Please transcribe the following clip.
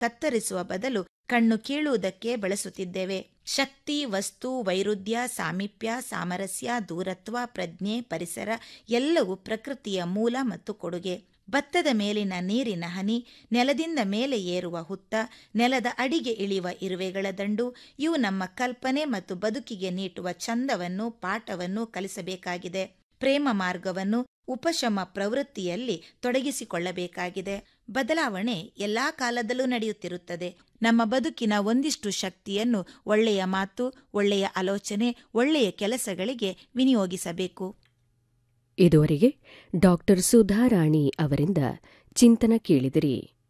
ಕತ್ತರಿಸುವ ಬದಲು ಕಣ್ಣು ಕೀಳುವುದಕ್ಕೆ ಬಳಸುತ್ತಿದ್ದೇವೆ ಶಕ್ತಿ ವಸ್ತು ವೈರುಧ್ಯ ಸಾಮೀಪ್ಯ ಸಾಮರಸ್ಯ ದೂರತ್ವ ಪ್ರಜ್ಞೆ ಪರಿಸರ ಎಲ್ಲವೂ ಪ್ರಕೃತಿಯ ಮೂಲ ಮತ್ತು ಕೊಡುಗೆ ಭತ್ತದ ಮೇಲಿನ ನೀರಿನ ಹನಿ ನೆಲದಿಂದ ಮೇಲೆ ಏರುವ ಹುತ್ತ ನೆಲದ ಅಡಿಗೆ ಇಳಿಯುವ ಇರುವೆಗಳ ದಂಡು ಇವು ನಮ್ಮ ಕಲ್ಪನೆ ಮತ್ತು ಬದುಕಿಗೆ ನೀಟುವ ಚಂದವನ್ನು ಪಾಠವನ್ನು ಕಲಿಸಬೇಕಾಗಿದೆ ಪ್ರೇಮ ಮಾರ್ಗವನ್ನು ಉಪಶಮ ಪ್ರವೃತ್ತಿಯಲ್ಲಿ ತೊಡಗಿಸಿಕೊಳ್ಳಬೇಕಾಗಿದೆ ಬದಲಾವಣೆ ಎಲ್ಲಾ ಕಾಲದಲ್ಲೂ ನಡೆಯುತ್ತಿರುತ್ತದೆ ನಮ್ಮ ಬದುಕಿನ ಒಂದಿಷ್ಟು ಶಕ್ತಿಯನ್ನು ಒಳ್ಳೆಯ ಮಾತು ಒಳ್ಳೆಯ ಆಲೋಚನೆ ಒಳ್ಳೆಯ ಕೆಲಸಗಳಿಗೆ ವಿನಿಯೋಗಿಸಬೇಕು ಇದುವರೆಗೆ ಡಾಕ್ಟರ್ ಸುಧಾರಾಣಿ ಅವರಿಂದ ಚಿಂತನ ಕೇಳಿದಿರಿ